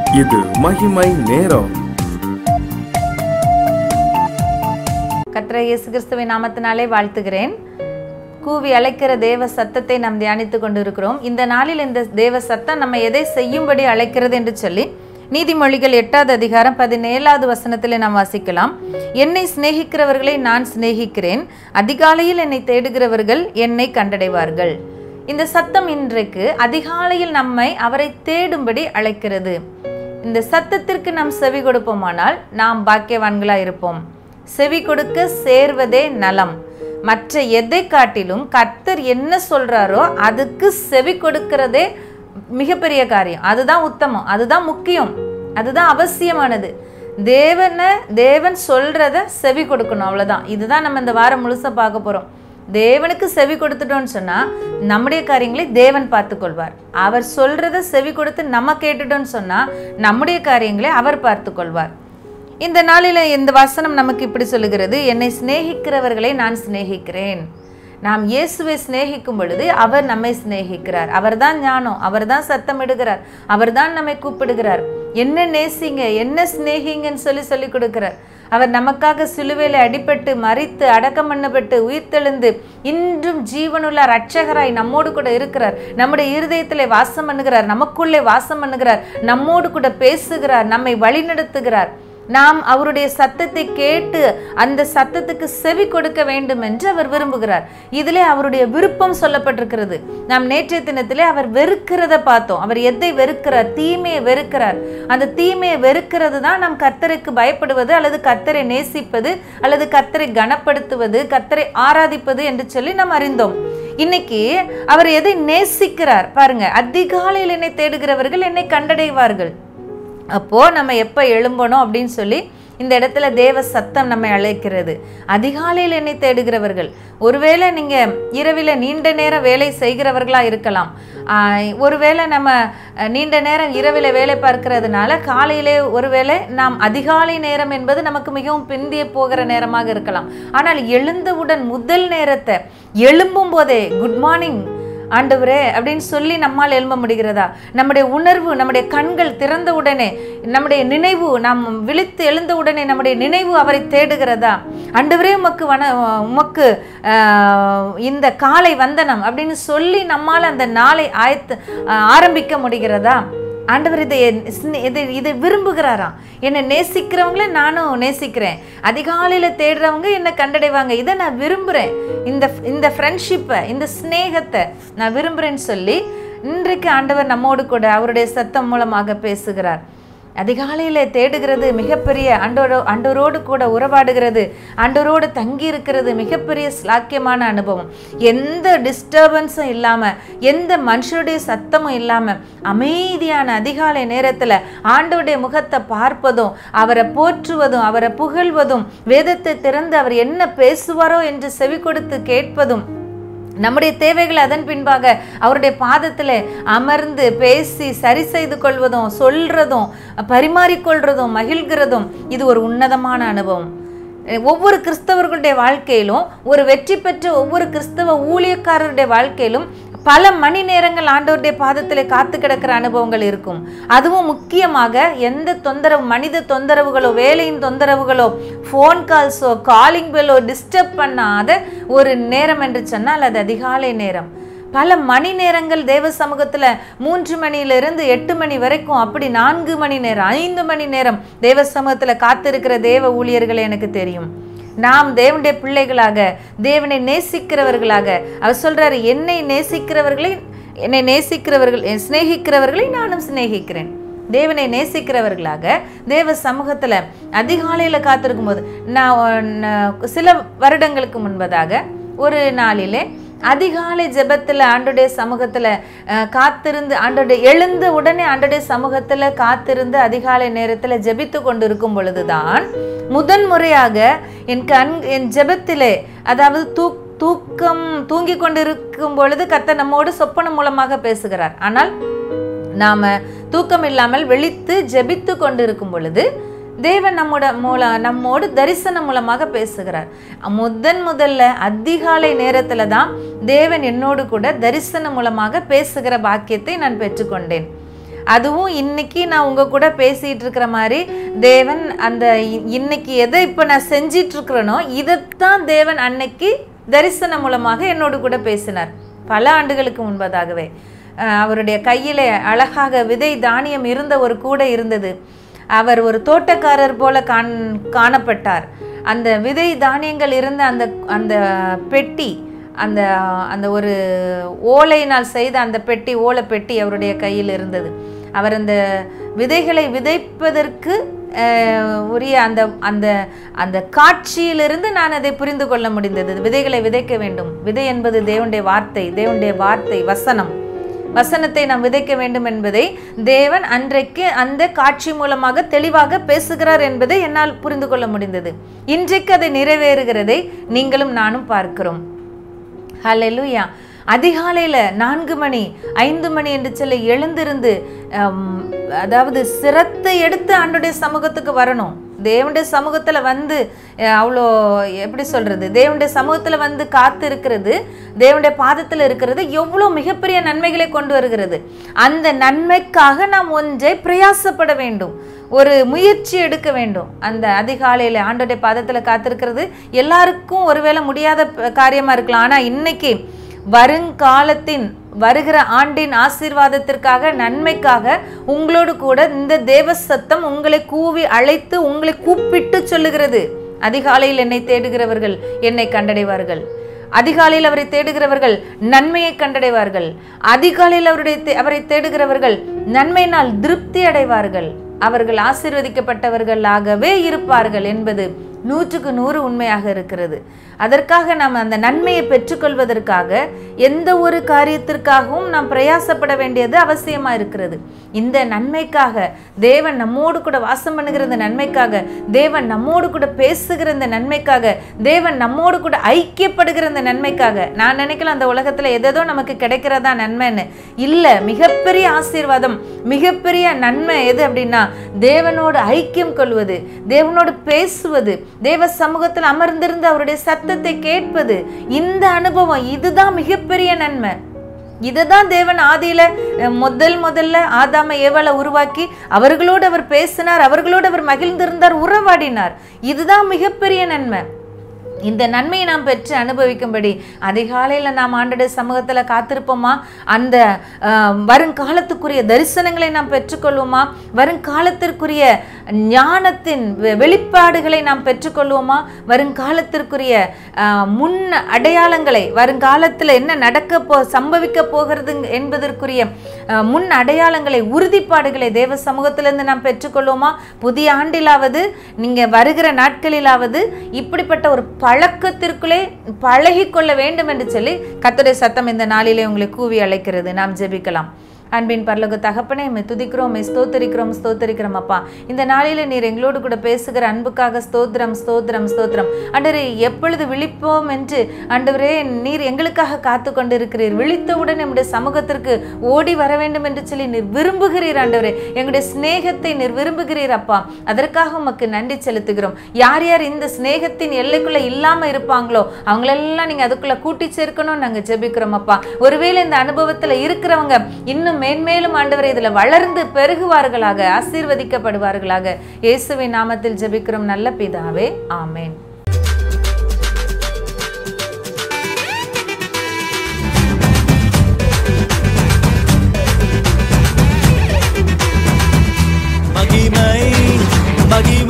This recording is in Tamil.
இது மகிமை நேரம் கர்த்தர் இயேசு கிறிஸ்துவின் நாமத்தினாலே வாழ்த்துகிறேன் கூவி அழைக்கிற தேவ சத்தத்தை நாம் தியானித்து கொண்டிருக்கிறோம் இந்த நாளில் இந்த தேவ சத்தம் நம்ம எதை செய்யும்படி அழைக்கிறது என்று சொல்லி நீதிமொழிகள் எட்டாவது அதிகாரம் பதினேழாவது வசனத்தில் நாம் வாசிக்கலாம் என்னை சிநேகிக்கிறவர்களை நான் சிநேகிக்கிறேன் அதிகாலையில் என்னை தேடுகிறவர்கள் என்னை கண்டடைவார்கள் இந்த சத்தம் இன்றைக்கு அதிகாலையில் நம்மை அவரை தேடும்படி அழைக்கிறது இந்த சத்தத்திற்கு நாம் செவி கொடுப்போமானால் நாம் பாக்கியவான்களா இருப்போம் செவி கொடுக்க சேர்வதே நலம் மற்ற எதை காட்டிலும் கர்த்தர் என்ன சொல்றாரோ அதுக்கு செவி கொடுக்கிறதே மிகப்பெரிய காரியம் அதுதான் உத்தமம் அதுதான் முக்கியம் அதுதான் அவசியமானது தேவனை தேவன் சொல்றத செவி கொடுக்கணும் அவ்வளவுதான் இதுதான் நம்ம இந்த வாரம் முழுசா பார்க்க போறோம் தேவனுக்கு செவி கொடுத்துட்டோம்னு சொன்னா நம்முடைய காரியங்களை தேவன் பார்த்துக்கொள்வார் அவர் சொல்றத செவி கொடுத்து நம்ம கேட்டுட்டோம்னு சொன்னா நம்முடைய காரியங்களை அவர் பார்த்துக்கொள்வார் இந்த நாளில் இந்த வசனம் நமக்கு இப்படி சொல்லுகிறது என்னை சிநேகிக்கிறவர்களை நான் சிநேகிக்கிறேன் நாம் இயேசுவை சிநேகிக்கும் பொழுது அவர் நம்மை சிநேகிக்கிறார் அவர்தான் ஞானம் அவர்தான் சத்தமிடுகிறார் அவர்தான் நம்மை கூப்பிடுகிறார் என்ன நேசிங்க என்ன சிநேகிங்கன்னு சொல்லி சொல்லி கொடுக்கிறார் அவர் நமக்காக சிலுவையில் அடிபட்டு மறித்து அடக்கம் பண்ணப்பட்டு உயிர்த்தெழுந்து இன்றும் ஜீவனுள்ள ரட்சகராய் நம்மோடு கூட இருக்கிறார் நம்முடைய இருதயத்திலே வாசம் பண்ணுகிறார் நமக்குள்ளே வாசம் பண்ணுகிறார் நம்மோடு கூட பேசுகிறார் நம்மை வழிநடத்துகிறார் நாம் அவருடைய சத்தத்தை கேட்டு அந்த சத்தத்துக்கு செவி கொடுக்க வேண்டும் என்று அவர் விரும்புகிறார் இதிலே அவருடைய விருப்பம் சொல்லப்பட்டிருக்கிறது நாம் நேற்றைய தினத்திலே அவர் வெறுக்கிறத பார்த்தோம் அவர் எதை வெறுக்கிறார் தீமையை வெறுக்கிறார் அந்த தீமையை வெறுக்கிறது தான் நாம் கர்த்தருக்கு பயப்படுவது அல்லது கர்த்தரை நேசிப்பது அல்லது கர்த்தரை கனப்படுத்துவது கர்த்தரை ஆராதிப்பது என்று சொல்லி நாம் அறிந்தோம் இன்னைக்கு அவர் எதை நேசிக்கிறார் பாருங்க அதிகாலையில் என்னை தேடுகிறவர்கள் என்னை கண்டடைவார்கள் அப்போ நம்ம எப்போ எழும்பணும் அப்படின்னு சொல்லி இந்த இடத்துல தேவ சத்தம் நம்மை அழைக்கிறது அதிகாலையில் என்னை தேடுகிறவர்கள் ஒருவேளை நீங்கள் இரவில் நீண்ட நேரம் வேலை செய்கிறவர்களாக இருக்கலாம் ஆஹ் ஒருவேளை நம்ம அஹ், நீண்ட நேரம் இரவில் வேலை பார்க்கறதுனால காலையிலே ஒருவேளை நாம் அதிகாலை நேரம் என்பது நமக்கு மிகவும் பிந்திய போகிற நேரமாக இருக்கலாம் ஆனால் எழுந்தவுடன் முதல் நேரத்தை எழும்பும் போதே குட் மார்னிங் ஆண்டவரே அப்படின்னு சொல்லி நம்மால் எழும்ப முடிகிறதா நம்முடைய உணர்வு நம்முடைய கண்கள் திறந்த உடனே நம்முடைய நினைவு நாம் விழித்து எழுந்த உடனே நம்முடைய நினைவு அவரை தேடுகிறதா ஆண்டவரே உமக்கு வன உமக்கு ஆஹ், இந்த காலை வந்தனம் அப்படின்னு சொல்லி நம்மால் அந்த நாளை ஆயத்து ஆஹ், ஆரம்பிக்க முடிகிறதா ஆண்டவர் இதை ஸ்னே- இதை இதை விரும்புகிறாராம் என்னை நேசிக்கிறவங்கள நானும் நேசிக்கிறேன் அதிகாலையில் தேடுறவங்க என்னை கண்டடைவாங்க இதை நான் விரும்புகிறேன் இந்த இந்த ஃப்ரெண்ட்ஷிப்பை இந்த ஸ்நேகத்தை நான் விரும்புகிறேன்னு சொல்லி இன்றைக்கு ஆண்டவர் நம்மோடு கூட அவருடைய சத்தம் மூலமாக பேசுகிறார் அதிகாலையில் தேடுகிறது மிகப்பெரிய ஆண்டோரோ ஆண்டவரோடு கூட உறவாடுகிறது ஆண்டவரோடு தங்கி இருக்கிறது மிகப்பெரிய ஸ்லாக்கியமான அனுபவம் எந்த டிஸ்டர்பன்ஸும் இல்லாமல் எந்த மனுஷருடைய சத்தமும் இல்லாமல் அமைதியான அதிகாலை நேரத்தில் ஆண்டவருடைய முகத்தை பார்ப்பதும் அவரை போற்றுவதும் அவரை புகழ்வதும் வேதத்தை திறந்து அவர் என்ன பேசுவாரோ என்று செவி கொடுத்து கேட்பதும் நம்முடைய தேவைகளை அதன் பின்பாக அவருடைய பாதத்தில் அமர்ந்து பேசி சரி செய்து கொள்வதும் சொல்றதும் பரிமாறிக்கொள்றதும் மகிழ்கிறதும் இது ஒரு உன்னதமான அனுபவம் ஒவ்வொரு கிறிஸ்தவர்களுடைய வாழ்க்கையிலும் ஒரு வெற்றி பெற்ற ஒவ்வொரு கிறிஸ்தவ ஊழியக்காரருடைய வாழ்க்கையிலும் பல மணி நேரங்கள் ஆண்டவருடைய பாதத்தில் காத்து கிடக்கிற அனுபவங்கள் இருக்கும் அதுவும் முக்கியமாக எந்த தொந்தரவு மனித தொந்தரவுகளோ வேலையின் தொந்தரவுகளோ ஃபோன் கால்ஸோ காலிங் பெல்லோ டிஸ்டர்ப் பண்ணாத ஒரு நேரம் என்று சொன்னால் அது அதிகாலை நேரம் பல மணி நேரங்கள் தேவ சமூகத்தில் மூன்று மணியிலிருந்து எட்டு மணி வரைக்கும் அப்படி நான்கு மணி நேரம் ஐந்து மணி நேரம் தேவ சமூகத்தில் காத்திருக்கிற தேவ ஊழியர்களை எனக்கு தெரியும் நாம் தேவனுடைய பிள்ளைகளாக தேவனை நேசிக்கிறவர்களாக அவர் சொல்றாரு என்னை நேசிக்கிறவர்களை என்னை நேசிக்கிறவர்கள் சிநேகிக்கிறவர்களை நானும் சிநேகிக்கிறேன் தேவனை நேசிக்கிறவர்களாக தேவ சமூகத்தில் அதிகாலையில் காத்திருக்கும் போது நான் நான் சில வருடங்களுக்கு முன்பதாக ஒரு நாளிலே அதிகாலை ஜெபத்தில் ஆண்டுடைய சமூகத்தில் காத்திருந்து ஆண்டோடைய எழுந்த உடனே ஆண்டுடைய சமூகத்தில் காத்திருந்து அதிகாலை நேரத்தில் ஜெபித்து கொண்டு இருக்கும் பொழுதுதான் முதன் முறையாக என் கண் என் ஜெபத்திலே அதாவது தூக் தூக்கம் தூங்கி கொண்டிருக்கும் பொழுது கர்த்தர் நம்மோடு சொப்பனம் மூலமாக பேசுகிறார் ஆனால் நாம தூக்கம் இல்லாமல் விழித்து ஜெபித்து கொண்டிருக்கும் பொழுது தேவன் நம்மோட மூல நம்மோடு தரிசனம் மூலமாக பேசுகிறார் முதன் முதல்ல அதிகாலை நேரத்துல தான் தேவன் என்னோடு கூட தரிசனம் மூலமாக பேசுகிற பாக்கியத்தை நான் பெற்றுக்கொண்டேன் அதுவும் இன்னைக்கு நான் உங்க கூட பேசிட்டு இருக்கிற மாதிரி தேவன் அந்த இ- இன்னைக்கு எதை இப்போ நான் செஞ்சிட்டு இருக்கிறேனோ இதைத்தான் தேவன் அன்னைக்கு தரிசனம் மூலமாக என்னோடு கூட பேசினார் பல ஆண்டுகளுக்கு முன்பதாகவே அஹ் அவருடைய கையிலே அழகாக விதை தானியம் இருந்த ஒரு கூடை இருந்தது அவர் ஒரு தோட்டக்காரர் போல காண் காணப்பட்டார் அந்த விதை தானியங்கள் இருந்த அந்த அந்த பெட்டி அந்த அந்த ஒரு ஓலையினால் செய்த அந்த பெட்டி ஓலை பெட்டி அவருடைய கையில் இருந்தது அவர் அந்த விதைகளை விதைப்பதற்கு அஹ், உரிய அந்த அந்த அந்த காட்சியிலிருந்து நான் அதை புரிந்து கொள்ள முடிந்தது விதைகளை விதைக்க வேண்டும் விதை என்பது தேவனுடைய வார்த்தை தேவனுடைய வார்த்தை வசனம் வசனத்தை நாம் விதைக்க வேண்டும் என்பதை தேவன் அன்றைக்கு அந்த காட்சி மூலமாக தெளிவாக பேசுகிறார் என்பதை என்னால் புரிந்து கொள்ள முடிந்தது இன்றைக்கு அது நிறைவேறுகிறதை நீங்களும் நானும் பார்க்கிறோம் ஹalleluya அதிகாலையில் நான்கு மணி ஐந்து மணி என்று சொல்லி எழுந்திருந்து ஹம், அதாவது சிரத்தை எடுத்து ஆண்டுடைய சமூகத்துக்கு வரணும் தேவனுடைய சமூகத்தில் வந்து அஹ், அவ்வளோ எப்படி சொல்கிறது தேவனுடைய சமூகத்தில் வந்து காத்து இருக்கிறது தேவனுடைய பாதத்தில் இருக்கிறது எவ்வளோ மிகப்பெரிய நன்மைகளை கொண்டு வருகிறது அந்த நன்மைக்காக நாம் ஒன்றை பிரயாசப்பட வேண்டும் ஒரு முயற்சி எடுக்க வேண்டும் அந்த அதிகாலையில் ஆண்டோடைய பாதத்தில் காத்திருக்கிறது எல்லாருக்கும் ஒருவேளை முடியாத ப- காரியமா இருக்கலாம் ஆனால் இன்னைக்கு வருங்காலத்தின் வருகிற ஆண்டின் ஆசீர்வாதத்திற்காக நன்மைக்காக உங்களோடு கூட இந்த தேவ சத்தம் உங்களை கூவி அழைத்து உங்களை கூப்பிட்டு சொல்லுகிறது அதிகாலையில் என்னை தேடுகிறவர்கள் என்னை கண்டடைவார்கள் அதிகாலையில் அவரை தேடுகிறவர்கள் நன்மையை கண்டடைவார்கள் அதிகாலையில் அவருடைய தே- அவரை தேடுகிறவர்கள் நன்மையினால் திருப்தி அடைவார்கள் அவர்கள் ஆசீர்வதிக்கப்பட்டவர்களாகவே இருப்பார்கள் என்பது நூற்றுக்கு நூறு உண்மையாக இருக்கிறது அதற்காக நாம் அந்த நன்மையை பெற்றுக்கொள்வதற்காக எந்த ஒரு காரியத்திற்காகவும் நாம் பிரயாசப்பட வேண்டியது அவசியமா இருக்கிறது இந்த நன்மைக்காக தேவன் நம்மோடு கூட வாசம் பண்ணுகிற இந்த நன்மைக்காக தேவன் நம்மோடு கூட பேசுகிற இந்த நன்மைக்காக தேவன் நம்மோடு கூட ஐக்கியப்படுகிற இந்த நன்மைக்காக நான் நினைக்கல அந்த உலகத்துல எதேதோ நமக்கு கிடைக்கிறதா நன்மைன்னு இல்ல மிகப்பெரிய ஆசீர்வாதம் மிகப்பெரிய நன்மை எது அப்படின்னா தேவனோடு ஐக்கியம் கொள்வது தேவனோடு பேசுவது தேவ சமூகத்தில் அமர்ந்திருந்து அவருடைய சத்தத்தை கேட்பது இந்த அனுபவம் இதுதான் மிகப்பெரிய நன்மை இதுதான் தேவன் ஆதியில அஹ், முதல் முதல்ல ஆதாம ஏவாளை உருவாக்கி அவர்களோடு அவர் பேசினார் அவர்களோடு அவர் மகிழ்ந்திருந்தார் உறவாடினார் இதுதான் மிகப்பெரிய நன்மை இந்த நன்மையை நாம் பெற்று அனுபவிக்கும்படி அதிகாலையில் நாம் ஆண்டுடைய சமூகத்தில் காத்திருப்போமா அந்த ஆஹ், வருங்காலத்துக்குரிய தரிசனங்களை நாம் பெற்றுக்கொள்வோமா வருங்காலத்திற்குரிய ஞானத்தின் வெ- வெளிப்பாடுகளை நாம் பெற்றுக்கொள்வோமா வருங்காலத்திற்குரிய ஆஹ், முன் அடையாளங்களை வருங்காலத்தில் என்ன நடக்க போ சம்பவிக்க போகிறது என்பதற்குரிய ஆஹ், முன் அடையாளங்களை உறுதிப்பாடுகளை தேவ சமூகத்திலிருந்து நாம் பெற்றுக்கொள்வோமா புதிய ஆண்டிலாவது நீங்க வருகிற நாட்களிலாவது இப்படிப்பட்ட ஒரு பழக்கத்திற்குள்ளே பழகி கொள்ள வேண்டும் என்று சொல்லி கர்த்தருடைய சத்தம் இந்த நாளிலே உங்களை கூவி அழைக்கிறது நாம் ஜெபிக்கலாம் அன்பின் பரலோக தகப்பனே மே துதிக்கிறோம் மே ஸ்தோத்தரிக்கிறோம் ஸ்தோத்தரிக்கிறோம் அப்பா இந்த நாளில நீர் எங்களோடு கூட பேசுகிற அன்புக்காக ஸ்தோத்திரம் ஸ்தோத்திரம் ஸ்தோத்திரம் ஆண்டவரே எப்பொழுது விழிப்போம் என்று ஆண்டவரே நீர் எங்களுக்காக காத்து கொண்டிருக்கிறீர் விழித்தவுடன் நம்முடைய சமூகத்திற்கு ஓடி வர வேண்டும் என்று சொல்லி நீர் விரும்புகிறீர் ஆண்டவரே எங்களுடைய சிநேகத்தை நீர் விரும்புகிறீர் அப்பா அதற்காக உமக்கு நன்றி செலுத்துகிறோம் யார் யார் இந்த சிநேகத்தின் எல்லைக்குள்ள இல்லாம இருப்பாங்களோ அவங்களெல்லாம் நீங்க அதுக்குள்ள கூட்டி சேர்க்கணும் நாங்க ஜெபிக்கிறோம் அப்பா ஒருவேளை இந்த அனுபவத்துல இருக்கிறவங்க இன்னும் மேன்மேலும் ஆண்டவரை இதுல வளர்ந்து பெருகுவார்களாக ஆசீர்வதிக்கப்படுவார்களாக இயேசுவின் நாமத்தில் ஜெபிக்கிறோம் நல்ல பிதாவே ஆமென் மகிமை மகிமை